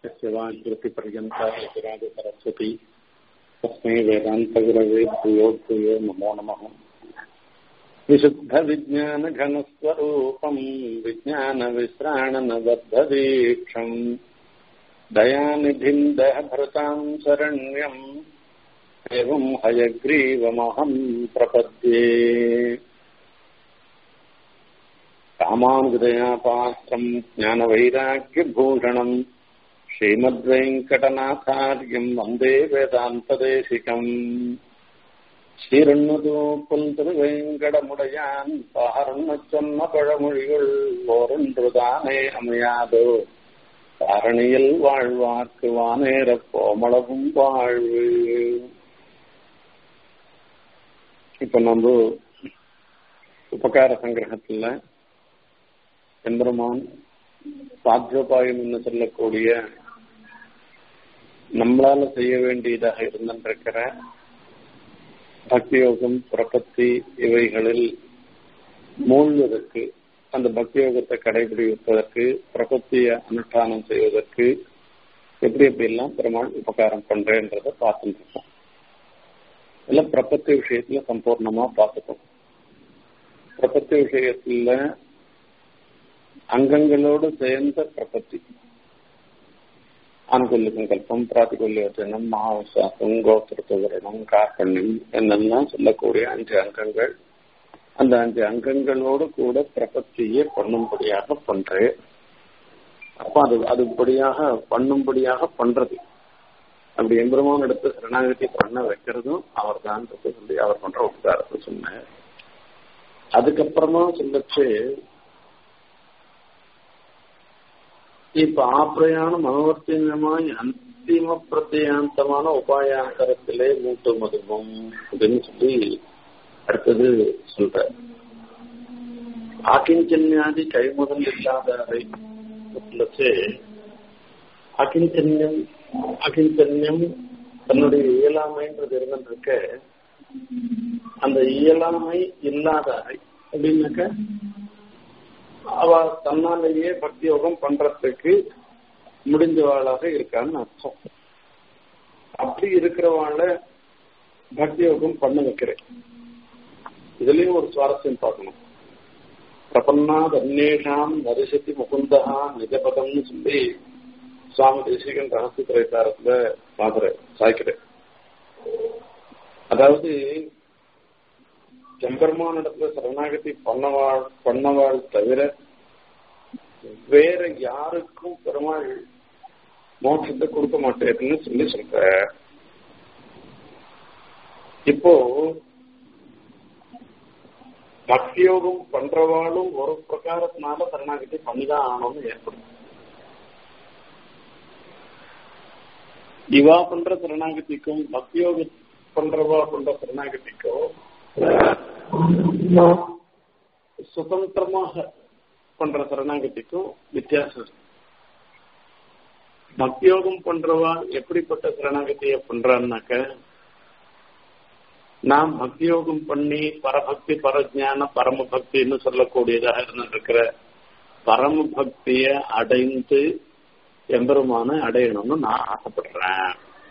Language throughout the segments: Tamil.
यस्य वाग्वृत्तिपर्यन्ता सरस्वती तस्मै वेदान्तगुरवे भूयो भूयो नमो नमः विशुद्धविज्ञानघनस्वरूपम् विज्ञानविश्राणनबद्धदीक्षम् दयानिधिम् दयभृताम् शरण्यम् एवम् हयग्रीवमहम् प्रपद्ये कामानुदयापात्रम् ज्ञानवैराग्यभूषणम् श्रीमद्वेङ्कटनाथार्यम् वन्दे वेदान्तदेशिकम् சீரண்ணதோப்புல் திருவேங்கடமுடையான் பாரண்ண சொன்ன பழமொழிகள் ஓரொன்றுதானே அமையாதோ காரணியில் வாழ்வார்க்கு வானேற கோமளவும் வாழ்வு இப்ப நம்ம உபகார சங்கிரகத்துல எம்பெருமான் சாத்தியோபாயம் என்று சொல்லக்கூடிய நம்மளால செய்ய வேண்டியதாக இருந்திருக்கிற பக்தி யோகம் பிரபத்தி இவைகளில் மூழ்வதற்கு அந்த பக்தி யோகத்தை கடைபிடிப்பதற்கு பிரபத்திய அனுஷ்டானம் செய்வதற்கு எப்படி எப்படி எல்லாம் பெருமாள் உபகாரம் பண்றேன்றத பார்த்துட்டு இருக்கோம் எல்லாம் பிரபத்தி விஷயத்துல சம்பூர்ணமா பார்த்துட்டோம் பிரபத்தி விஷயத்துல அங்கங்களோடு சேர்ந்த பிரபத்தி ஆணுகொல்லி சங்கல்பம் பிராத்திகொல்லியோஜனம் மகாவிசாசம் கோத்திருத்தவரணம் கார்பண்யம் என்னெல்லாம் சொல்லக்கூடிய அஞ்சு அங்கங்கள் அந்த அஞ்சு அங்கங்களோடு கூட பிரபத்தியை பண்ணும்படியாக பண்றேன் அப்ப அது அதுபடியாக பண்ணும்படியாக பண்றது அப்படி எம்பெருமான் எடுத்து சரணாகதி பண்ண வைக்கிறதும் அவர் தான் சொல்லி அவர் பண்ற உபகாரத்தை சொன்னார் அதுக்கப்புறமா சொல்லச்சு இப்ப ஆப்பிரயாண மனோவர்த்தியமாய் அந்திம பிரத்யாந்தமான உபாயாந்தரத்திலே மூட்டு மதுமம் அப்படின்னு சொல்லி அடுத்தது சொல்ற ஆக்கிஞ்சன்யாதி கைமுதல் இல்லாதவை சொல்லச்சு அகிஞ்சன்யம் அகிஞ்சன்யம் தன்னுடைய இயலாமைன்றது இருந்திருக்க அந்த இயலாமை இல்லாத அப்படின்னாக்க அவ தன்னாலேயே பக்தி யோகம் பண்றதுக்கு முடிஞ்சவாளாக இருக்கான்னு அர்த்தம் அப்படி இருக்கிறவாள பக்தி யோகம் பண்ண வைக்கிறேன் இதுலயும் ஒரு சுவாரஸ்யம் பார்க்கணும் பிரபன்னாத் அந்நேஷாம் நரிசதி முகுந்தா நிஜபதம்னு சொல்லி சுவாமி தேசிகன் ரகசிய திரைத்தாரத்துல பாக்குறேன் சாய்க்கிறேன் அதாவது செம்பெருமான் இடத்துல சரணாகதி பண்ணவாள் பண்ணவாள் தவிர வேற யாருக்கும் பெருமாள் மோட்சத்தை கொடுக்க மாட்டேன்னு சொல்லி சொல்ற இப்போ பக்தியோகம் பண்றவாளும் ஒரு பிரகாரத்தினால சரணாகதி பண்ணிதான் ஆகணும்னு ஏற்படும் இவா பண்ற சரணாகதிக்கும் பக்தியோக பண்றவா பண்ற சரணாகதிக்கும் சுதந்திரமாக பண்ற சரணாகதிக்கும் வித்தியாசம் பக்தியோகம் பண்றவா எப்படிப்பட்ட சரணாகதிய பண்றான்னாக்க நாம் பக்தியோகம் பண்ணி பரபக்தி பரஜான பரம பக்தின்னு சொல்லக்கூடியதாக இருந்திருக்கிற பரம பக்திய அடைந்து எம்பெருமான அடையணும்னு நான் ஆசைப்படுறேன்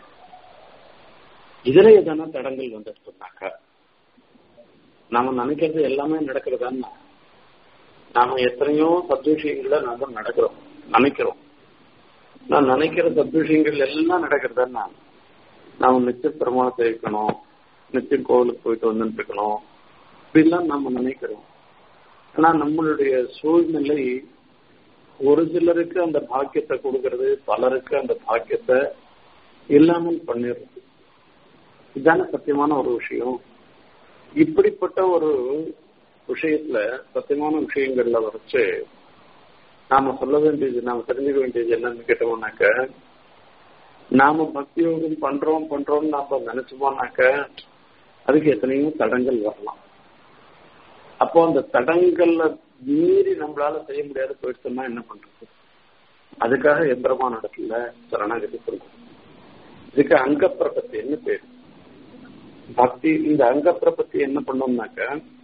இதுல எதனா தடங்கள் வந்துட்டுனாக்கா நாம நினைக்கிறது எல்லாமே நடக்கிறதான்னா நாம எத்தனையோ சத்விஷயங்கள நாம நடக்கிறோம் நினைக்கிறோம் நான் நினைக்கிற சத்விஷயங்கள் எல்லாம் நடக்கிறதான்னா நாம நிச்சய பிரமாணத்தை இருக்கணும் நிச்சயம் கோவிலுக்கு போயிட்டு வந்துட்டு இருக்கணும் இப்படிலாம் நாம நினைக்கிறோம் ஆனா நம்மளுடைய சூழ்நிலை ஒரு சிலருக்கு அந்த பாக்கியத்தை கொடுக்கறது பலருக்கு அந்த பாக்கியத்தை இல்லாமல் பண்ணிடுறது இதுதானே சத்தியமான ஒரு விஷயம் இப்படிப்பட்ட ஒரு விஷயத்துல சத்தியமான விஷயங்கள்ல வச்சு நாம சொல்ல வேண்டியது நாம தெரிஞ்சுக்க வேண்டியது என்னன்னு கேட்டோம்னாக்க நாம பக்தி யோகம் பண்றோம் பண்றோம்னு நாம நினைச்சோம்னாக்க அதுக்கு எத்தனையோ தடங்கள் வரலாம் அப்போ அந்த தடங்கள்ல மீறி நம்மளால செய்ய முடியாது போயிடுச்சோம்னா என்ன பண்றது அதுக்காக எந்திரமான இடத்துல சரணாகதி சொல்றோம் இதுக்கு அங்க பிரபத்தின்னு பேரு பக்தி இந்த அங்க பிரபத்தி என்ன பண்ணோம்னாக்க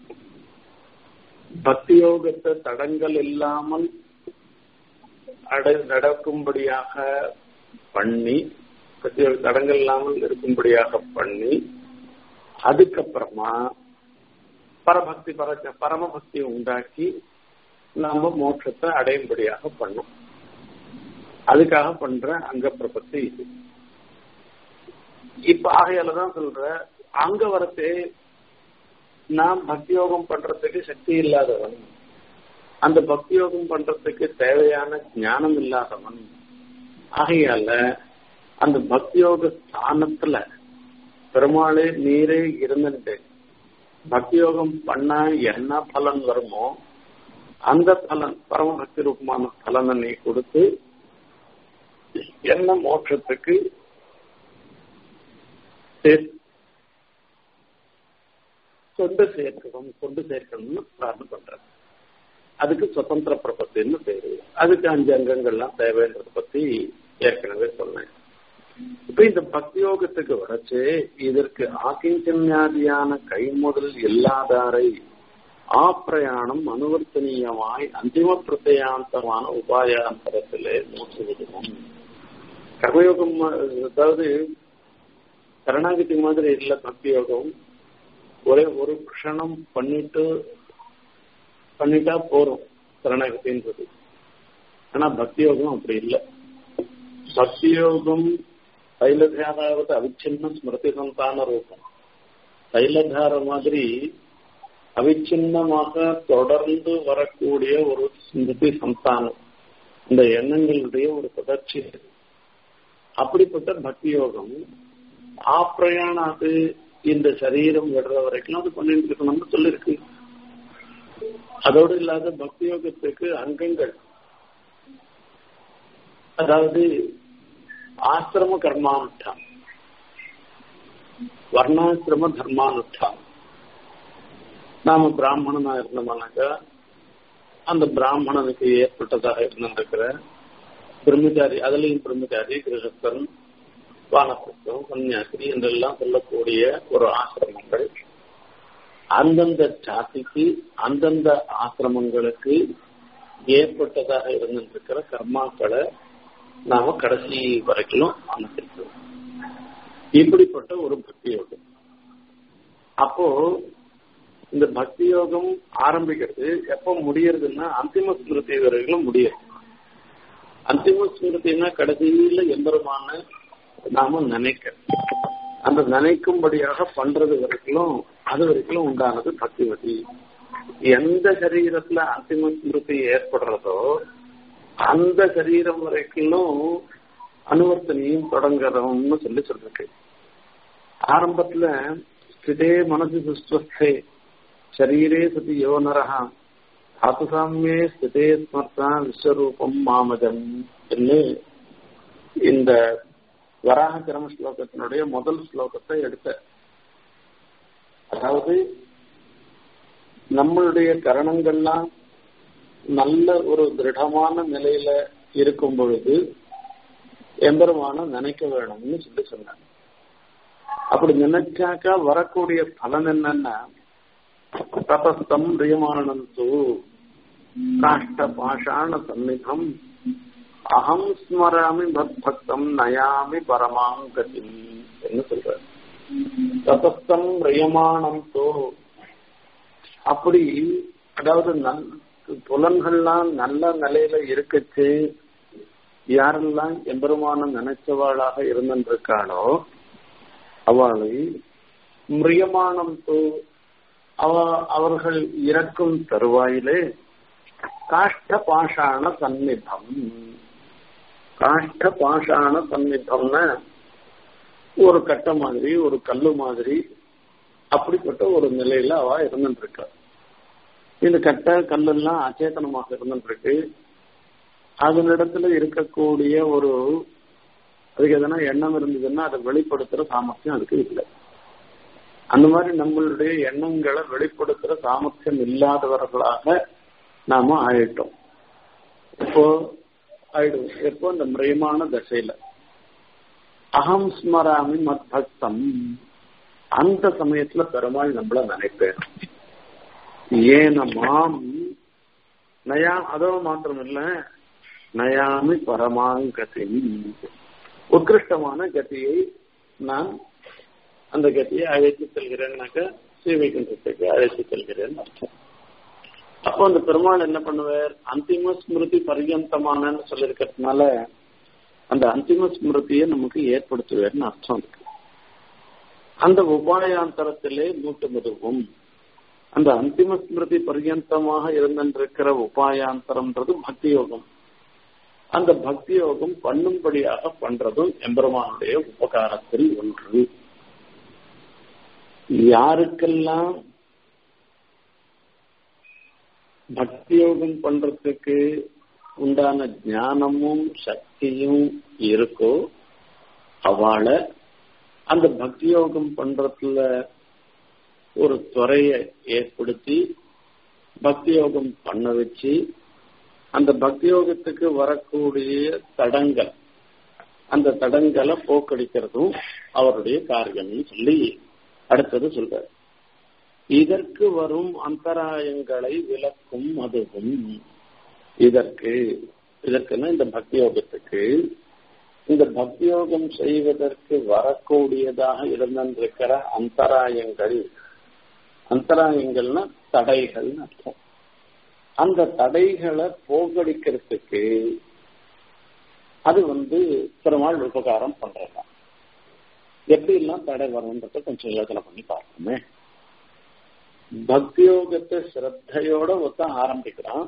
பக்தி யோகத்தை தடங்கள் இல்லாமல் அடை நடக்கும்படியாக பண்ணி பக்தியோக தடங்கள் இல்லாமல் இருக்கும்படியாக பண்ணி அதுக்கப்புறமா பரபக்தி பர பரமபக்தியை உண்டாக்கி நாம மோட்சத்தை அடையும்படியாக பண்ணும் அதுக்காக பண்ற அங்க பிரபத்தி இது இப்ப ஆகையாலதான் சொல்ற அங்க வரத்தே நான் பக்தியோகம் பண்றதுக்கு சக்தி இல்லாதவன் அந்த பக்தியோகம் பண்றதுக்கு தேவையான ஞானம் இல்லாதவன் ஆகையால அந்த பக்தியோக ஸ்தானத்துல பெருமாளே நீரே இருந்துட்டு பக்தியோகம் பண்ணா என்ன பலன் வருமோ அந்த பலன் பரமபக்தி ரூபமான பலனை நீ கொடுத்து என்ன மோட்சத்துக்கு கொண்டு சேர்க்கணும் கொண்டு சேர்க்கணும்னு பிரார்த்தனை பண்றேன் அதுக்கு சுதந்திர பிரபத்தின்னு பேரு அதுக்கு அஞ்சு அங்கங்கள்லாம் தேவைன்றத பத்தி ஏற்கனவே சொன்னேன் இப்ப இந்த பக்தியோகத்துக்கு வரைச்சு இதற்கு ஆக்கிஞ்சன்யாதியான கைமுதல் இல்லாதாரை ஆப்பிரயாணம் அனுவர்த்தனீயமாய் அந்திம பிரத்யாந்தமான உபாயாந்தரத்திலே மூச்சுவிடுவோம் கர்மயோகம் அதாவது சரணாகதி மாதிரி இல்ல பக்தி யோகம் ஒரே ஒரு க்ஷணம் பண்ணிட்டு பண்ணிட்டா போறோம் சரணாகதின்றது ஆனா பக்தி யோகம் அப்படி இல்லை பக்தி யோகம் தைலதாராவது அவிச்சின்ன ஸ்மிருதி சந்தான ரூபம் தைலதார மாதிரி அவிச்சின்னமாக தொடர்ந்து வரக்கூடிய ஒரு ஸ்மிருதி சந்தானம் இந்த எண்ணங்களுடைய ஒரு தொடர்ச்சி அப்படிப்பட்ட பக்தி யோகம் ஆப்பிரயாணாது இந்த சரீரம் விடுற வரைக்கும் அது பண்ணிட்டு இருக்கணும்னு சொல்லிருக்கு அதோடு இல்லாத பக்தி யோகத்துக்கு அங்கங்கள் அதாவது ஆசிரம கர்மானுஷ்டான் வர்ணாசிரம தர்மானுஷ்டான் நாம பிராமணனா இருந்தோம்னாக்கா அந்த பிராமணனுக்கு ஏற்பட்டதாக இருந்திருக்கிற பிரம்மச்சாரி அதுலயும் பிரம்மச்சாரி கிரகஸ்தன் வானசத்துவம் சன்னியாசி என்றெல்லாம் சொல்லக்கூடிய ஒரு ஆசிரமங்கள் அந்தந்த ஜாதிக்கு அந்தந்த ஆசிரமங்களுக்கு ஏற்பட்டதாக இருந்திருக்கிற கர்மாக்களை நாம கடைசி வரைக்கும் அனுசரிக்கிறோம் இப்படிப்பட்ட ஒரு பக்தி யோகம் அப்போ இந்த பக்தி யோகம் ஆரம்பிக்கிறது எப்ப முடியறதுன்னா அந்திம ஸ்மிருதி வரைக்கும் முடியும் அந்திம ஸ்மிருதினா கடைசியில எம்பெருமான நாம நினைக்க அந்த நினைக்கும்படியாக பண்றது வரைக்கும் அது வரைக்கும் உண்டானது பக்திவதி எந்த சரீரத்துல அந்திம ஸ்மிருதி ஏற்படுறதோ அந்த சரீரம் வரைக்கும் அனுவர்த்தனையும் தொடங்குறோம்னு சொல்லி சொல்லிருக்கு ஆரம்பத்துல ஸ்திதே மனசு சுஸ்வஸ்தே சரீரே சதி யோனரஹா தாத்துசாமியே ஸ்திதே ஸ்மர்த்தா விஸ்வரூபம் மாமஜம் என்று இந்த வராக கிரம ஸ்லோகத்தினுடைய முதல் ஸ்லோகத்தை எடுத்த அதாவது நம்மளுடைய கரணங்கள்லாம் நல்ல ஒரு திருடமான நிலையில இருக்கும் பொழுது எம்பெருமான நினைக்க வேணும்னு சொல்லி சொன்னாங்க அப்படி நினைச்சாக்கா வரக்கூடிய பலன் என்னன்னா தபஸ்தம் ரியமானந்து காஷ்ட பாஷாண சந்நிதம் அகம் ஸ்மராமி பக்தம் நயாமி பரமாங்கதி என்ன சொல்ற தபஸ்தம் ரியமானம் தோ அப்படி அதாவது நல் புலன்கள்லாம் நல்ல நிலையில இருக்குச்சு யாரெல்லாம் எம்பெருமான நினைச்சவாளாக இருந்திருக்காளோ அவளை மிரியமானம் தோ அவ அவர்கள் இறக்கும் தருவாயிலே காஷ்ட பாஷாண சந்நிதம் காஷ்ட பாஷாண சந்நிதம்னா ஒரு கட்ட மாதிரி ஒரு கல்லு மாதிரி அப்படிப்பட்ட ஒரு நிலையில அவ இருந்துட்டு இருக்கா இந்த கட்ட கல்லெல்லாம் அச்சேதனமாக இருந்துட்டு இருக்கு அதனிடத்துல இருக்கக்கூடிய ஒரு அதுக்கு எதனா எண்ணம் இருந்ததுன்னா அதை வெளிப்படுத்துற சாமர்த்தியம் அதுக்கு இல்லை அந்த மாதிரி நம்மளுடைய எண்ணங்களை வெளிப்படுத்துற சாமர்த்தியம் இல்லாதவர்களாக நாம ஆயிட்டோம் இப்போ ஆயிடும் எப்போ இந்த மிரியமான தசையில அகம் ஸ்மராமி மத் பக்தம் அந்த சமயத்துல பெருமாள் நம்மள நினைப்பேன் ஏன மாம் நயா அதோ மாத்திரம் இல்ல நயாமி பரமாங்கதி உத்கிருஷ்டமான கதியை நான் அந்த கதியை அழைத்து செல்கிறேன்னாக்க ஸ்ரீவைகுண்டத்துக்கு அழைத்து செல்கிறேன் அர்த்தம் அப்போ அந்த பெருமாள் என்ன பண்ணுவார் அந்திம ஸ்மிருதி பரியந்தமான சொல்லிருக்கிறதுனால அந்த அந்திம ஸ்மிருதியை நமக்கு ஏற்படுத்துவார்னு அர்த்தம் இருக்கு அந்த உபாயாந்தரத்திலே மூட்டு முதுவும் அந்த அந்திம ஸ்மிருதி பரியந்தமாக இருந்திருக்கிற உபாயாந்தரம்ன்றது பக்தி யோகம் அந்த பக்தி யோகம் பண்ணும்படியாக பண்றதும் எம்பெருமானுடைய உபகாரத்தில் ஒன்று யாருக்கெல்லாம் பக்தி யோகம் பண்றதுக்கு உண்டான ஞானமும் சக்தியும் இருக்கோ அவளை அந்த பக்தி யோகம் பண்றதுல ஒரு துறைய ஏற்படுத்தி பக்தி யோகம் பண்ண வச்சு அந்த பக்தி யோகத்துக்கு வரக்கூடிய தடங்கள் அந்த தடங்களை போக்கடிக்கிறதும் அவருடைய காரியம்னு சொல்லி அடுத்தது சொல்றார் இதற்கு வரும் அந்தராயங்களை விளக்கும் அதுவும் இதற்கு இதற்குன்னா இந்த பக்தி யோகத்துக்கு இந்த பக்தி யோகம் செய்வதற்கு வரக்கூடியதாக இருந்திருக்கிற அந்தராயங்கள் அந்தராயங்கள்னா தடைகள் அர்த்தம் அந்த தடைகளை போகடிக்கிறதுக்கு அது வந்து பெருமாள் உபகாரம் பண்றதா எப்படி எல்லாம் தடை வரும்ன்றத கொஞ்சம் யோசனை பண்ணி பார்ப்போமே பக்தி யோகத்தை ஸ்ரத்தையோட ஒத்த ஆரம்பிக்கிறான்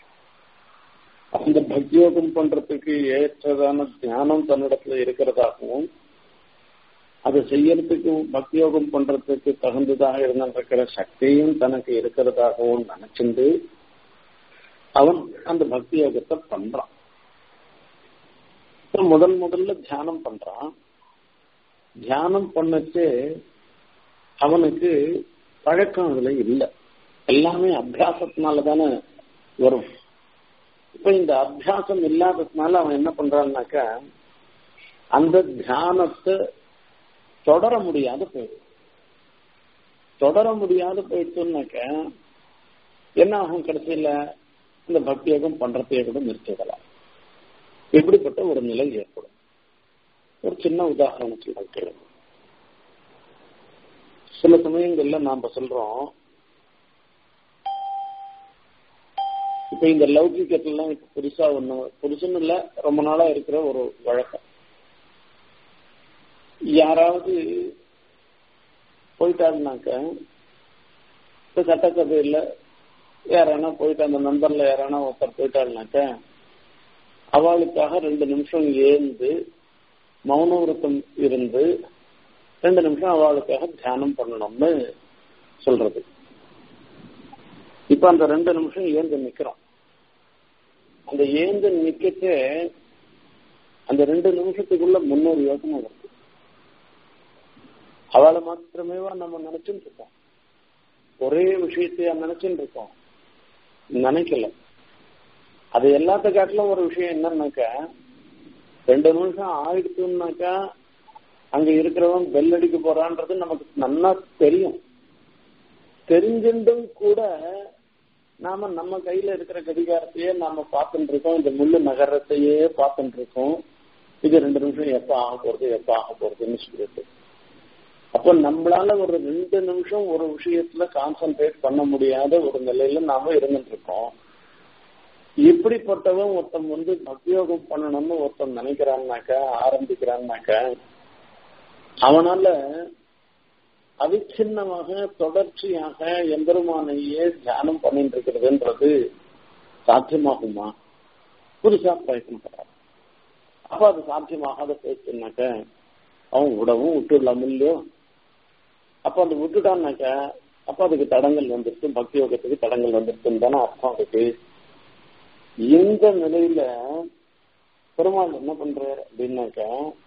அந்த பக்தி யோகம் பண்றதுக்கு ஏற்றதான தியானம் தன்னிடத்துல இருக்கிறதாகவும் அதை செய்யறதுக்கு பக்தி யோகம் பண்றதுக்கு தகுந்ததாக இருந்திருக்கிற சக்தியும் தனக்கு இருக்கிறதாகவும் நினைச்சிருந்து அவன் அந்த பக்தி யோகத்தை பண்றான் முதல் முதல்ல தியானம் பண்றான் தியானம் பண்ணச்சு அவனுக்கு பழக்கம் அதுல இல்லை எல்லாமே அபியாசத்தினால தானே வரும் இப்ப இந்த அபியாசம் இல்லாததுனால அவன் என்ன பண்றான்னாக்கா அந்த தியானத்தை தொடர முடியாத போயிடும் தொடர முடியாத போயிடுச்சுன்னாக்க என்ன ஆகும் கடைசியில இந்த பக்தி யோகம் பண்றதையே கூட நிறுத்திடலாம் இப்படிப்பட்ட ஒரு நிலை ஏற்படும் ஒரு சின்ன உதாரணம் சொல்றேன் கேளுங்க சில சமயங்கள்ல நாம சொல்றோம் இப்ப இந்த லௌகிக்கத்துலாம் இப்ப புதுசா ஒண்ணு புதுசுன்னு இல்ல ரொம்ப நாளா இருக்கிற ஒரு வழக்கம் யாராவது போயிட்டாருனாக்க இப்ப சட்டசபையில் யாரானா போயிட்டு அந்த நண்பர்ல யாரானா ஒருத்தர் போயிட்டாருனாக்க அவளுக்காக ரெண்டு நிமிஷம் ஏந்து மௌன விரதம் இருந்து ரெண்டு நிமிஷம் அவளுக்காக தியானம் பண்ணணும்னு சொல்றது இப்ப அந்த ரெண்டு நிமிஷம் ஏந்து நிக்கிறோம் அந்த ஏந்து நிக்கச்சே அந்த ரெண்டு நிமிஷத்துக்குள்ள முன்னூறு யோசனை வருது அவளை மாத்திரமேவா நம்ம நினைச்சுட்டு இருக்கோம் ஒரே விஷயத்தையா நினைச்சுட்டு இருக்கோம் நினைக்கல அது எல்லாத்த காட்டிலும் ஒரு விஷயம் என்னன்னாக்கா ரெண்டு நிமிஷம் ஆயிடுச்சுன்னாக்கா அங்க இருக்கிறவன் பெல் அடிக்க போறான்றது நமக்கு நல்லா தெரியும் தெரிஞ்சுட்டும் கூட நாம நம்ம கையில இருக்கிற கடிகாரத்தையே நாம பார்த்துட்டு இருக்கோம் இந்த முள்ளு நகரத்தையே பார்த்துட்டு இருக்கோம் இது ரெண்டு நிமிஷம் எப்ப ஆக போறது எப்ப ஆக போறதுன்னு சொல்லிட்டு அப்ப நம்மளால ஒரு ரெண்டு நிமிஷம் ஒரு விஷயத்துல கான்சென்ட்ரேட் பண்ண முடியாத ஒரு நிலையில நாம இருந்துட்டு இருக்கோம் இப்படிப்பட்டவன் ஒருத்தன் வந்து பக்தியோகம் பண்ணணும்னு ஒருத்தன் நினைக்கிறான்னாக்கா ஆரம்பிக்கிறான்னாக்கா அவனால அவிச்சின்னமாக தொடர்ச்சியாக எம்பெருமானையே தியானம் பண்ணிட்டு இருக்கிறதுன்றது சாத்தியமாகுமா புதுசா பிரயத்னப்படுறான் அப்ப அது சாத்தியமாகாத போயிடுச்சுனாக்க அவன் விடவும் விட்டுடலாம் இல்லையோ அப்ப அந்த விட்டுட்டான்னாக்க அப்ப அதுக்கு தடங்கள் வந்துருச்சு பக்தி யோகத்துக்கு தடங்கள் வந்துருச்சுன்னு தானே அர்த்தம் அதுக்கு இந்த நிலையில பெருமாள் என்ன பண்றாரு அப்படின்னாக்க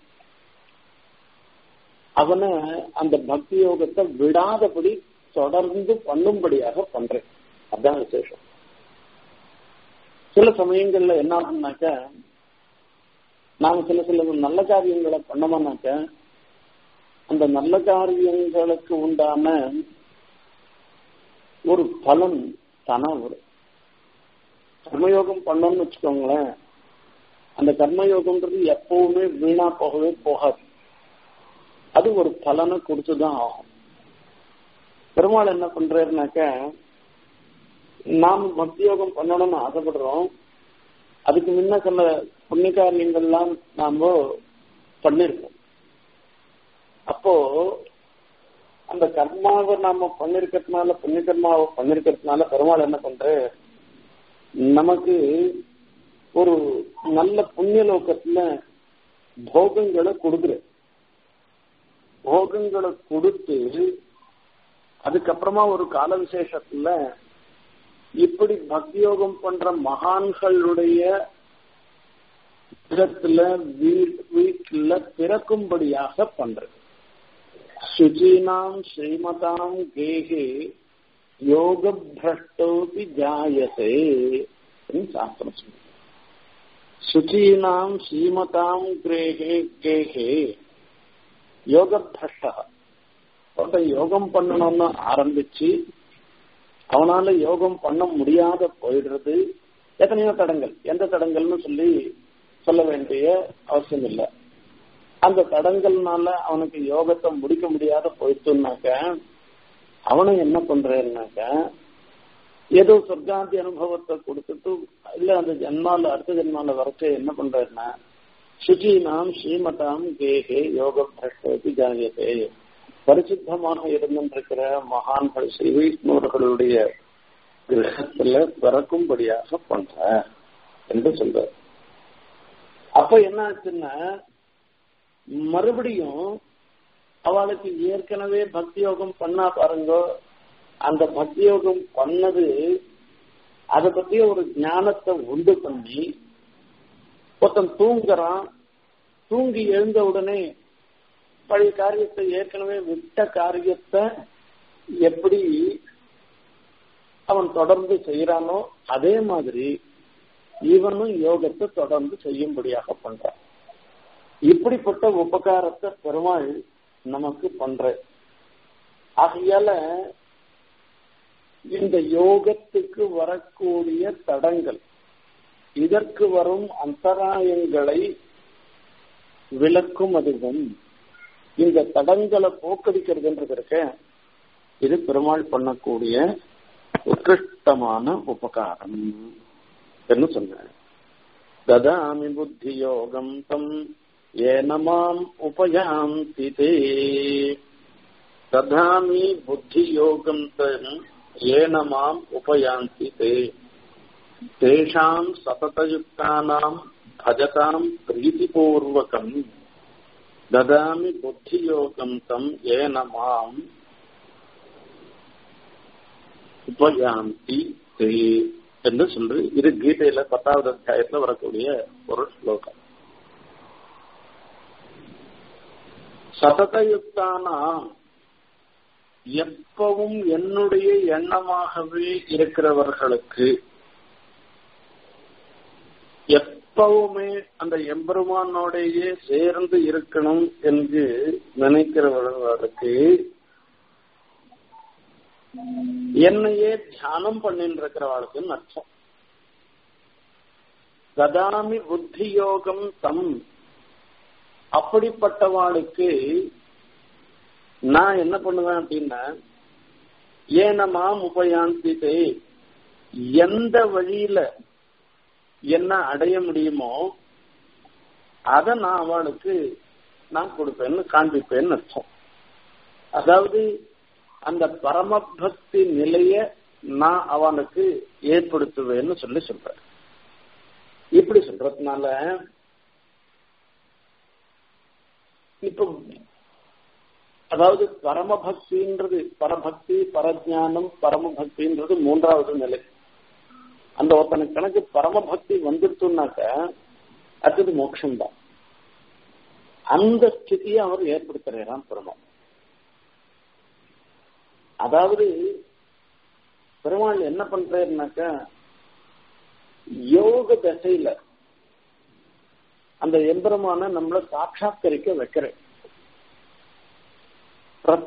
அவனை அந்த பக்தி யோகத்தை விடாதபடி தொடர்ந்து பண்ணும்படியாக பண்றேன் அதான் விசேஷம் சில சமயங்கள்ல என்ன ஆகும்னாக்க நாம சில சில நல்ல காரியங்களை பண்ணோம்னாக்க அந்த நல்ல காரியங்களுக்கு உண்டான ஒரு பலன் தானா வரும் கர்மயோகம் பண்ணோம்னு வச்சுக்கோங்களேன் அந்த கர்மயோகம்ன்றது எப்பவுமே வீணா போகவே போகாது அது ஒரு பலனை கொடுத்துதான் ஆகும் பெருமாள் என்ன பண்றாருனாக்க நாம் பக்தி யோகம் பண்ணணும்னு ஆசைப்படுறோம் அதுக்கு முன்ன சில புண்ணியகாரியங்கள்லாம் நாம பண்ணிருக்கோம் அப்போ அந்த கர்மாவை நாம பண்ணிருக்கிறதுனால புண்ணிய கர்மாவை பண்ணிருக்கிறதுனால பெருமாள் என்ன பண்ற நமக்கு ஒரு நல்ல புண்ணிய லோகத்துல போகங்களை கொடுக்குற போகங்களை கொடுத்து அதுக்கப்புறமா ஒரு கால விசேஷத்துல இப்படி பக்தியோகம் பண்ற மகான்களுடைய இடத்துல வீட்டுல பிறக்கும்படியாக பண்றது சுச்சீனாம் ஸ்ரீமதாம் கேகே யோக பிரஷ்டோபி ஜாயசே சாஸ்திரம் சொல்லு சுச்சீனாம் ஸ்ரீமதாம் கிரேகே கேகே யோக பிரஷ்டா ஒருத்தன் யோகம் பண்ணணும்னு ஆரம்பிச்சு அவனால யோகம் பண்ண முடியாத போயிடுறது எத்தனையோ தடங்கள் எந்த தடங்கள்னு சொல்லி சொல்ல வேண்டிய அவசியம் இல்லை அந்த தடங்கள்னால அவனுக்கு யோகத்தை முடிக்க முடியாத போயிடுச்சுனாக்க அவனை என்ன பண்றேன்னாக்க ஏதோ சொர்க்காந்தி அனுபவத்தை கொடுத்துட்டு இல்ல அந்த ஜென்மால அடுத்த ஜென்மால வரச்ச என்ன பண்றேன்னா சுஜீனாம் ஸ்ரீமதாம் கேகே யோக பிரஷ்டோபி ஜாயதே பரிசுத்தமாக இருந்திருக்கிற மகான்கள் ஸ்ரீ வைஷ்ணவர்களுடைய கிரகத்துல பிறக்கும்படியாக பண்ற என்று சொல்ற அப்ப என்ன ஆச்சுன்னா மறுபடியும் அவளுக்கு ஏற்கனவே பக்தி யோகம் பண்ணா பாருங்க அந்த பக்தி யோகம் பண்ணது அதை பத்திய ஒரு ஞானத்தை உண்டு பண்ணி ஒருத்தன் தூங்குறான் தூங்கி எழுந்த உடனே பழைய காரியத்தை ஏற்கனவே விட்ட காரியத்தை எப்படி அவன் தொடர்ந்து செய்யறானோ அதே மாதிரி இவனும் யோகத்தை தொடர்ந்து செய்யும்படியாக பண்றான் இப்படிப்பட்ட உபகாரத்தை பெருமாள் நமக்கு பண்ற ஆகையால இந்த யோகத்துக்கு வரக்கூடிய தடங்கள் இதற்கு வரும் அந்தராயங்களை விளக்கும் அதுவும் இந்த தடங்களை போக்கடிக்கிறதுன்றது இருக்க இது பெருமாள் பண்ணக்கூடிய உத்கிருஷ்டமான உபகாரம் என்று சொன்ன ததாமி புத்தி யோகம் தம் ஏன மாம் உபயாந்தி தே ததாமி புத்தி யோகம் தம் ஏன மாம் உபயாந்தி தே தேஷாம் சததயுக்தானாம் பஜதாம் பிரீதிபூர்வகம் ததாமி புத்தியோகம் தம் ஏன மாம் உபயாந்தி தே என்று சொல்லு இது கீதையில பத்தாவது அத்தியாயத்துல வரக்கூடிய ஒரு ஸ்லோகம் சததயுக்தானா எப்பவும் என்னுடைய எண்ணமாகவே இருக்கிறவர்களுக்கு எப்பவுமே அந்த எம்பெருமானோடையே சேர்ந்து இருக்கணும் என்று நினைக்கிறவர்களுக்கு என்னையே தியானம் பண்ணிட்டு இருக்கிறவாளுக்கு அர்த்தம் கதாமி புத்தி யோகம் தம் அப்படிப்பட்டவாளுக்கு நான் என்ன பண்ணுவேன் அப்படின்னா ஏனமா உபயாந்திதே எந்த வழியில என்ன அடைய முடியுமோ அதை நான் அவளுக்கு நான் கொடுப்பேன்னு காண்பிப்பேன்னு அர்த்தம் அதாவது அந்த பரமபக்தி நிலைய நான் அவனுக்கு ஏற்படுத்துவேன்னு சொல்லி சொல்றேன் இப்படி சொல்றதுனால இப்போ அதாவது பரமபக்தின்றது பரபக்தி பரஜானம் பரமபக்தின்றது மூன்றாவது நிலை அந்த ஒருத்தனுக்கு கணக்கு பரமபக்தி வந்துடுச்சுனாக்க அடுத்தது மோட்சம்தான் அந்த ஸ்திதியை அவர் ஏற்படுத்துறாராம் பெருமாள் அதாவது பெருமாள் என்ன பண்றாருனாக்க யோக தசையில அந்த எம்பெருமான நம்மளை சாட்சாத்கரிக்க வைக்கிறேன்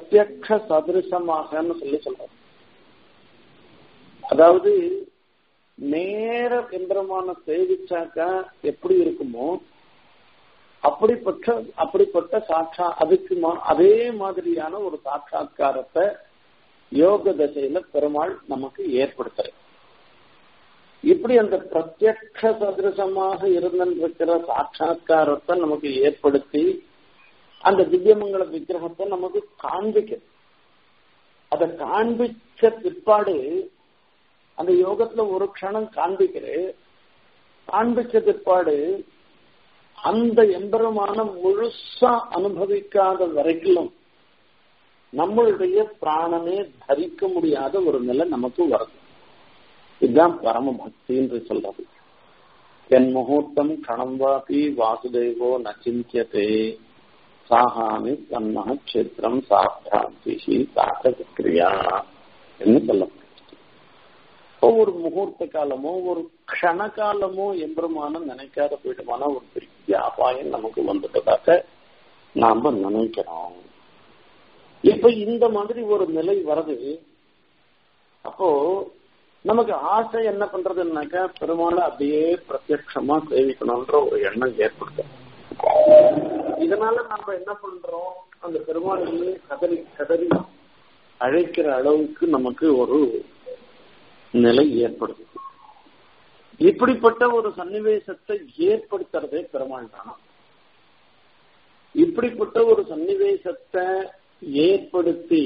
பிரத்யக்ஷ சதிருஷமாகன்னு சொல்லி சொல்றோம் அதாவது நேர எம்பெருமான சேவிச்சாக்கா எப்படி இருக்குமோ அப்படிப்பட்ட அப்படிப்பட்ட சாட்சா அதுக்கு அதே மாதிரியான ஒரு சாட்சா்காரத்தை யோக தசையில பெருமாள் நமக்கு ஏற்படுத்துற இப்படி அந்த பிரத்யக்ஷ சதிருஷமாக இருந்திருக்கிற சாட்சா்காரத்தை நமக்கு ஏற்படுத்தி அந்த திவ்யமங்கல விக்கிரகத்தை நமக்கு காண்பிக்கிறது அதை காண்பிச்ச பிற்பாடு அந்த யோகத்துல ஒரு க்ஷணம் காண்பிக்கிறேன் காண்பிச்ச பிற்பாடு அந்த எம்பெருமான முழுசா அனுபவிக்காத வரைக்கும் நம்மளுடைய பிராணனே தரிக்க முடியாத ஒரு நிலை நமக்கு வருது இதுதான் பரம பக்தி என்று சொல்றது என் முகூர்த்தம் கணம் வாபி வாசுதேவோ நச்சிந்தியதே சாகாமி தன்மக கஷேத்திரம் சாப்ராந்தி சாக்கிரியா என்று சொல்லப்படும் ஒரு முகூர்த்த காலமோ ஒரு க்ஷண காலமோ எம்பெருமான நினைக்காத போயிட்டோமான ஒரு பெரிய அபாயம் நமக்கு வந்துட்டதாக நாம நினைக்கிறோம் இப்ப இந்த மாதிரி ஒரு நிலை வருது அப்போ நமக்கு ஆசை என்ன பண்றதுன்னாக்கா பெருமாளை அப்படியே பிரத்யட்சமா சேவிக்கணும்ன்ற ஒரு எண்ணம் ஏற்படுத்தும் இதனால நம்ம என்ன பண்றோம் அந்த பெருமாளையே கதறி கதறி அழைக்கிற அளவுக்கு நமக்கு ஒரு நிலை ஏற்படுது இப்படிப்பட்ட ஒரு சன்னிவேசத்தை ஏற்படுத்துறதே பெருமாள் தானா இப்படிப்பட்ட ஒரு சன்னிவேசத்தை ஏற்படுத்தி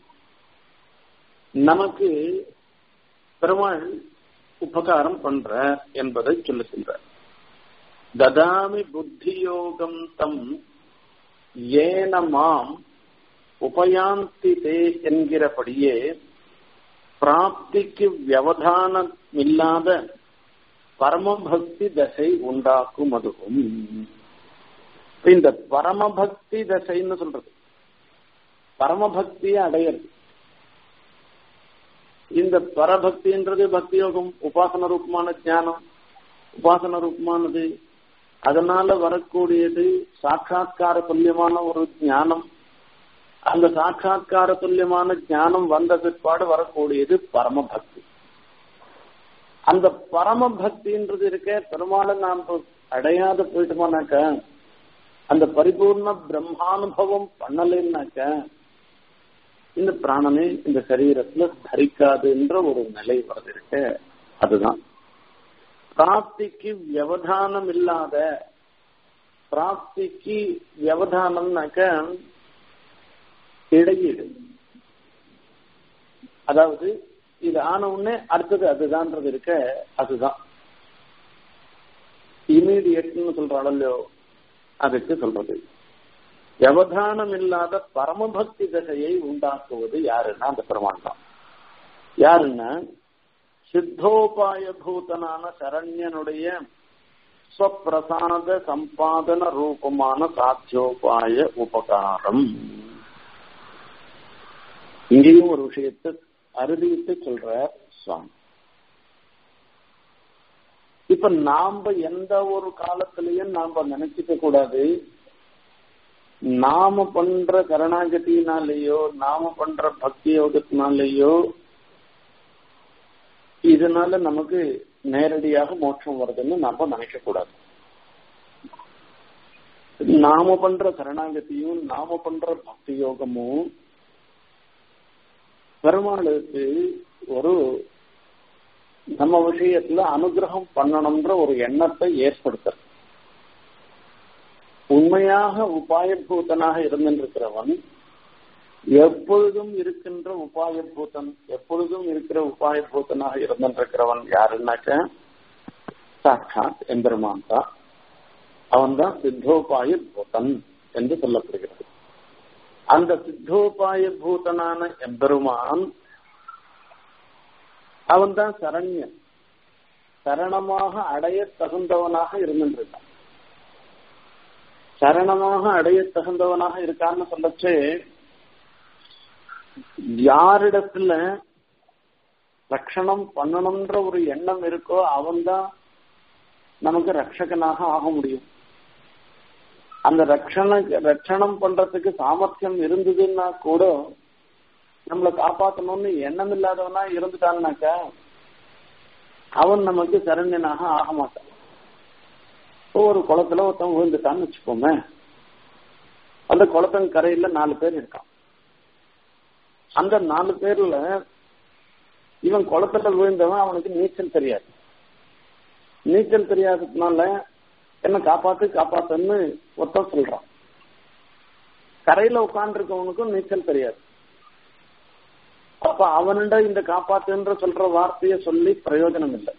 நமக்கு பெருமாள் உபகாரம் பண்ற என்பதை சொல்லுகின்ற ததாமி புத்தியோகம் தம் ஏன மாம் உபயாந்தி தே என்கிறபடியே பிராப்திக்கு வியவதானம் இல்லாத பரமபக்தி தசை உண்டாக்கும் அதுவும் இந்த பரமபக்தி தசைன்னு சொல்றது பரமபக்தியை அடையிறது இந்த பரபக்தின்றது பக்தி யோகம் உபாசன ரூபமான ஞானம் உபாசன ரூபமானது அதனால வரக்கூடியது சாட்சா்கார துல்லியமான ஒரு ஞானம் அந்த சாட்சா்கார துல்லியமான ஞானம் வந்த பிற்பாடு வரக்கூடியது பரமபக்தி அந்த பரமபக்தின்றது இருக்க பெருமாளை நாம் அடையாத போயிட்டோமானாக்க அந்த பரிபூர்ண பிரம்மானுபவம் பண்ணலைன்னாக்க இந்த பிராணனை இந்த சரீரத்துல தரிக்காதுன்ற ஒரு நிலை வருது இருக்க அதுதான் பிராப்திக்கு வியவதானம் இல்லாத பிராப்திக்கு வியவதானம்னாக்க இடையீடு அதாவது இது ஆன உடனே அடுத்தது அதுதான்றது இருக்க அதுதான் இமீடியட்னு சொல்றாள் இல்லையோ அதுக்கு சொல்றது வியவதானம் இல்லாத பரமபக்தி தசையை உண்டாக்குவது யாருன்னா அந்த பெருமான் தான் யாருன்னா சித்தோபாய பூதனான சரண்யனுடைய ஸ்வப்பிரசாத சம்பாதன ரூபமான சாத்தியோபாய உபகாரம் இங்கேயும் ஒரு விஷயத்தை அறுதிட்டு சொல்ற சுவாமி இப்ப நாம எந்த ஒரு காலத்திலையும் நாம நினைச்சுக்க கூடாது நாம பண்ற கருணாகதினாலேயோ நாம பண்ற பக்தி யோகத்தினாலேயோ இதனால நமக்கு நேரடியாக மோட்சம் வருதுன்னு நாம நினைக்க கூடாது நாம பண்ற சரணாகதியும் நாம பண்ற பக்தி யோகமும் பெருமாளுக்கு ஒரு நம்ம விஷயத்துல அனுகிரகம் பண்ணணும்ன்ற ஒரு எண்ணத்தை ஏற்படுத்துற உண்மையாக உபாயபூதனாக இருந்திருக்கிறவன் எப்பொழுதும் இருக்கின்ற உபாயபூதன் எப்பொழுதும் இருக்கிற உபாயபூதனாக இருந்திருக்கிறவன் யாருன்னாக்க சாட்சாத் எம்பெருமான் தான் அவன் தான் சித்தோபாய பூதன் என்று சொல்லப்படுகிறது அந்த சித்தோபாய பூதனான எம்பெருமான் அவன் தான் சரண்யன் சரணமாக அடைய தகுந்தவனாக இருந்திருக்கான் சரணமாக அடைய தகுந்தவனாக இருக்கான்னு சொல்லச்சு யாரிடத்துல ரட்சணம் பண்ணணும்ன்ற ஒரு எண்ணம் இருக்கோ அவன்தான் நமக்கு ரட்சகனாக ஆக முடியும் அந்த ரட்சண ரட்சணம் பண்றதுக்கு சாமர்த்தியம் இருந்ததுன்னா கூட நம்மளை காப்பாற்றணும்னு எண்ணம் இல்லாதவனா இருந்துட்டான்னாக்கா அவன் நமக்கு சரண்யனாக ஆக மாட்டான் ஒரு குளத்துல ஒருத்தன் விழுந்துட்டான்னு வச்சுக்கோமே அந்த குளத்தன் கரையில நாலு பேர் இருக்கான் அந்த நாலு பேர்ல இவன் குளத்துல விழுந்தவன் அவனுக்கு நீச்சல் தெரியாது நீச்சல் தெரியாததுனால என்ன காப்பாத்து காப்பாத்துன்னு ஒருத்தன் சொல்றான் கரையில உட்காந்துருக்கவனுக்கும் நீச்சல் தெரியாது அப்ப அவனிட இந்த காப்பாத்துன்ற சொல்ற வார்த்தைய சொல்லி பிரயோஜனம் இல்லை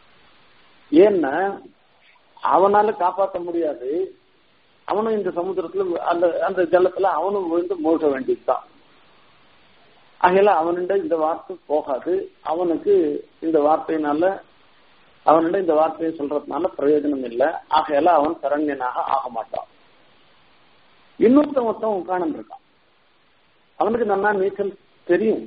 ஏன்னா அவனால காப்பாற்ற முடியாது அவனும் இந்த சமுத்திரத்துல அந்த அந்த ஜலத்துல அவனும் விழுந்து மூழ்க வேண்டியதுதான் ஆகையில அவனிட இந்த வார்த்தை போகாது அவனுக்கு இந்த வார்த்தையினால அவனிட இந்த வார்த்தையை சொல்றதுனால பிரயோஜனம் இல்லை ஆகையால அவன் சரண்யனாக ஆக மாட்டான் இன்னொருத்தன் ஒருத்தன் உட்கார்ந்து இருக்கான் அவனுக்கு நல்லா நீச்சல் தெரியும்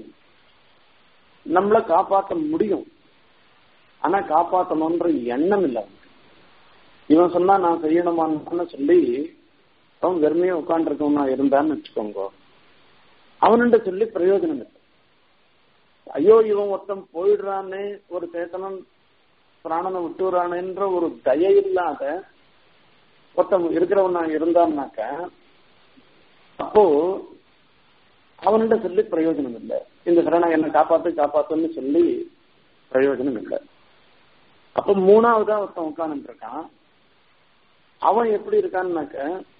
நம்மள காப்பாற்ற முடியும் ஆனா காப்பாற்றணும்ன்ற எண்ணம் இல்லை அவனுக்கு இவன் சொன்னா நான் செய்யணுமான்னு சொல்லி அவன் வெறுமையா உட்காந்துருக்கவனா இருந்தான்னு வச்சுக்கோங்க அவனுண்ட சொல்லி பிரயோஜனம் இல்லை ஐயோ இவன் ஒருத்தன் போயிடுறானே ஒரு சேத்தனன் பிராணனை விட்டுறானேன்ற ஒரு தய இல்லாத ஒருத்தன் இருக்கிறவனா இருந்தான்னாக்க அப்போ அவன்கிட்ட சொல்லி பிரயோஜனம் இல்லை இந்த சரணா என்ன காப்பாத்து காப்பாத்துன்னு சொல்லி பிரயோஜனம் இல்லை அப்ப மூணாவதா ஒருத்தன் உட்கார்ந்து இருக்கான் அவன் எப்படி இருக்கான்னாக்க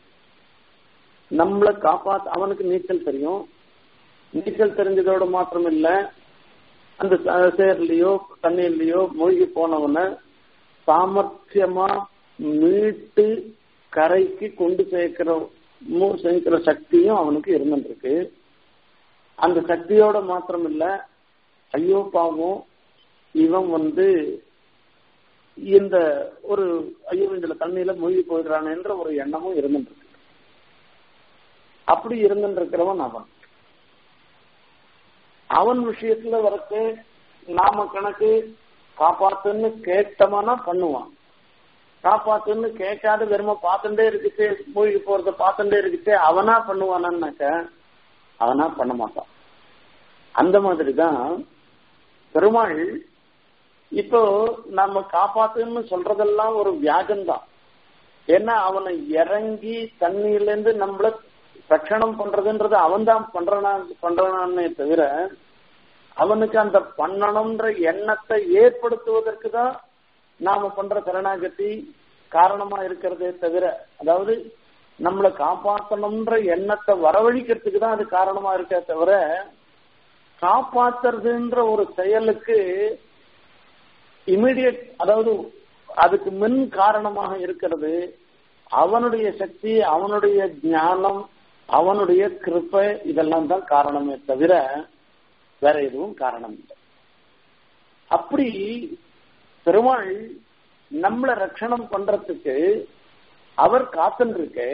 நம்மளை காப்பாத்து அவனுக்கு நீச்சல் தெரியும் நீச்சல் தெரிஞ்சதோட மாத்திரம் இல்ல அந்த சேர்லயோ தண்ணீர்லயோ மூழ்கி போனவனை சாமர்த்தியமா மீட்டு கரைக்கு கொண்டு சேர்க்கிற சேர்க்கிற சக்தியும் அவனுக்கு இருந்துருக்கு அந்த சக்தியோட மாத்திரம் இல்ல ஐயோ பாவம் இவன் வந்து இந்த ஒரு ஐயோ இந்த தண்ணியில மூழ்கி போயிடுறானேன்ற ஒரு எண்ணமும் இருந்துருக்கு அப்படி இருந்துருக்கிறவன் அவன் அவன் விஷயத்துல வரக்கு நாம கணக்கு காப்பாத்துன்னு கேட்டமானா பண்ணுவான் காப்பாத்துன்னு கேட்காத வெறும பார்த்துட்டே இருக்குச்சு மூழ்கி போறத பார்த்துட்டே இருக்குச்சு அவனா பண்ணுவானான்னாக்க அவனா பண்ண மாட்டான் அந்த மாதிரிதான் பெருமாள் இப்போ நம்ம காப்பாத்துன்னு சொல்றதெல்லாம் ஒரு வியாஜம்தான் ஏன்னா அவனை இறங்கி தண்ணியில இருந்து நம்மள ரட்சணம் பண்றதுன்றது அவன் தான் பண்றானா பண்றானே தவிர அவனுக்கு அந்த பண்ணணும்ன்ற எண்ணத்தை ஏற்படுத்துவதற்கு தான் நாம பண்ற சரணாகதி காரணமா இருக்கிறதே தவிர அதாவது நம்மளை காப்பாற்றணும்ன்ற எண்ணத்தை வரவழிக்கிறதுக்கு தான் அது காரணமா இருக்க தவிர காப்பாத்துறதுன்ற ஒரு செயலுக்கு இமிடியட் அதாவது அதுக்கு மின் காரணமாக இருக்கிறது அவனுடைய சக்தி அவனுடைய ஞானம் அவனுடைய கிருப்பை இதெல்லாம் தான் காரணமே தவிர வேற எதுவும் காரணம் இல்லை அப்படி பெருமாள் நம்மளை ரட்சணம் பண்றதுக்கு அவர் காத்துன்னு இருக்கு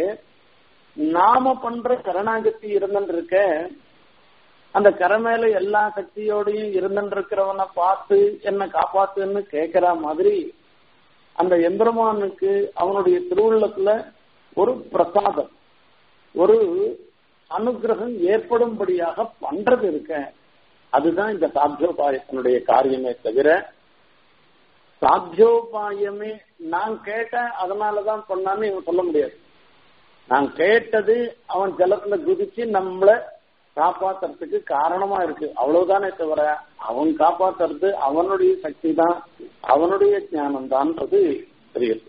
நாம பண்ற கரணாகத்தி இருந்துட்டு இருக்க அந்த கரை மேல எல்லா சக்தியோடையும் இருந்துட்டு இருக்கிறவனை பார்த்து என்ன காப்பாத்துன்னு கேட்கிற மாதிரி அந்த எம்பெருமானுக்கு அவனுடைய திருவுள்ளத்துல ஒரு பிரசாதம் ஒரு அனுகிரகம் ஏற்படும்படியாக பண்றது இருக்க அதுதான் இந்த சாத்தியோபாயத்தினுடைய காரியமே தவிர சாத்தியோபாயமே நான் கேட்டேன் அதனாலதான் பண்ணான்னு இவன் சொல்ல முடியாது நான் கேட்டது அவன் ஜலத்துல குதிச்சு நம்மள காப்பாத்துறதுக்கு காரணமா இருக்கு அவ்வளவுதானே தவிர அவன் காப்பாத்துறது அவனுடைய சக்தி தான் அவனுடைய ஞானம் தான்ன்றது தெரியுது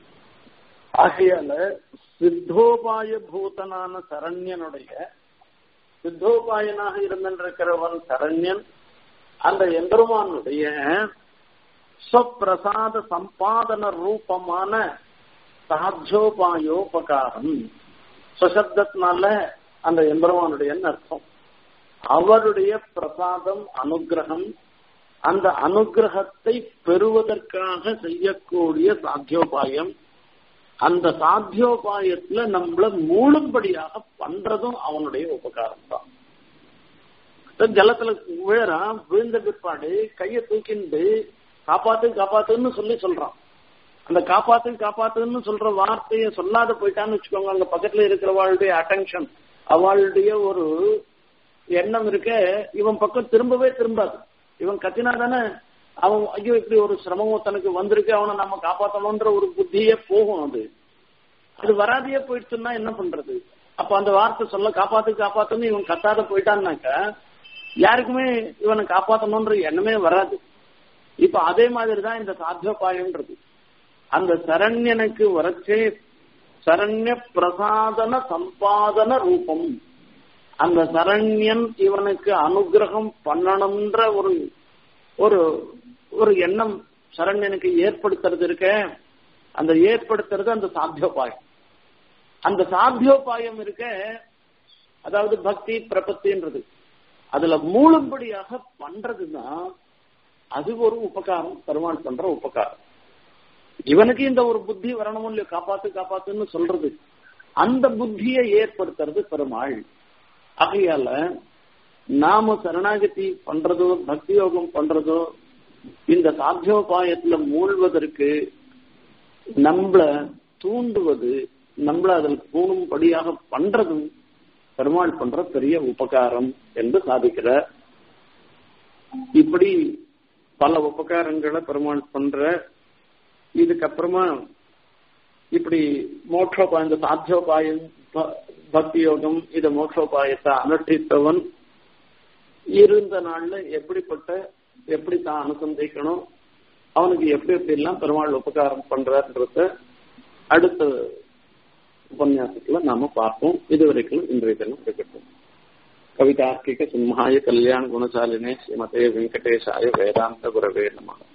ஆகையால சித்தோபாய பூதனான சரண்யனுடைய சித்தோபாயனாக இருந்திருக்கிறவன் சரண்யன் அந்த எம்பெருமானுடைய ஸ்வப்பிரசாத சம்பாதன ரூபமான சாத்தியோபாயோபகாரம் சுசப்தத்தினால அந்த எம்பெருமானுடைய அர்த்தம் அவருடைய பிரசாதம் அனுகிரகம் அந்த அனுகிரகத்தை பெறுவதற்காக செய்யக்கூடிய சாத்தியோபாயம் அந்த சாத்தியோபாயத்துல நம்மள மூழும்படியாக பண்றதும் அவனுடைய உபகாரம் தான் ஜலத்துல விழறான் விழுந்த பிற்பாடு கைய தூக்கிண்டு காப்பாத்து காப்பாத்துன்னு சொல்லி சொல்றான் அந்த காப்பாத்து காப்பாத்துன்னு சொல்ற வார்த்தையை சொல்லாத போயிட்டான்னு வச்சுக்கோங்க அங்க பக்கத்துல இருக்கிறவாளுடைய அட்டென்ஷன் அவளுடைய ஒரு எண்ணம் இருக்க இவன் பக்கம் திரும்பவே திரும்பாது இவன் கத்தினா தானே அவன் ஐயோ இப்படி ஒரு சிரமம் தனக்கு வந்திருக்கு அவனை நம்ம காப்பாற்றணும்ன்ற ஒரு புத்தியே போகும் அது அது வராதையே போயிடுச்சுன்னா என்ன பண்றது அப்ப அந்த வார்த்தை சொல்ல காப்பாத்து காப்பாத்துன்னு இவன் கத்தாத போயிட்டான்னாக்கா யாருக்குமே இவனை காப்பாத்தணும்ன்ற எண்ணமே வராது இப்ப அதே மாதிரிதான் இந்த சாத்தியோபாயம்ன்றது அந்த சரண்யனுக்கு வரச்சே சரண்ய பிரசாதன சம்பாதன ரூபம் அந்த சரண்யன் இவனுக்கு அனுகிரகம் பண்ணணும்ன்ற ஒரு ஒரு ஒரு எண்ணம் சரண்யனுக்கு ஏற்படுத்துறது இருக்க அந்த ஏற்படுத்துறது அந்த சாத்தியோபாயம் அந்த சாத்தியோபாயம் இருக்க அதாவது பக்தி பிரபத்தின்றது அதுல மூலம்படியாக பண்றதுதான் அது ஒரு உபகாரம் பெருமாள் பண்ற உபகாரம் இவனுக்கு இந்த ஒரு புத்தி வரணும் இல்லையோ காப்பாத்து காப்பாத்துன்னு சொல்றது அந்த புத்தியை ஏற்படுத்துறது பெருமாள் ஆகையால நாம சரணாகதி பண்றதோ பக்தி யோகம் பண்றதோ இந்த சாத்தியோபாயத்துல மூழ்வதற்கு நம்மள தூண்டுவது நம்மள அதில் தூணும்படியாக பண்றதும் பெருமாள் பண்ற பெரிய உபகாரம் என்று சாதிக்கிறார் இப்படி பல உபகாரங்களை பெருமாள் பண்ற இதுக்கப்புறமா இப்படி மோட்சோபாயம் இந்த சாத்தியோபாயம் பக்தி யோகம் இது மோட்சோபாயத்தை அனுஷ்டித்தவன் இருந்த நாள்ல எப்படிப்பட்ட எப்படி தான் அனுசந்திக்கணும் அவனுக்கு எப்படி எப்படி எல்லாம் பெருமாள் உபகாரம் பண்றன்றத அடுத்த உபன்யாசத்துல நாம பார்ப்போம் இதுவரைக்கும் இன்றைய தினம் இருக்கட்டும் கவிதார்க்கிக சிம்ஹாய கல்யாண குணசாலினே ஸ்ரீமதே வெங்கடேஷாய வேதாந்த குரவே நம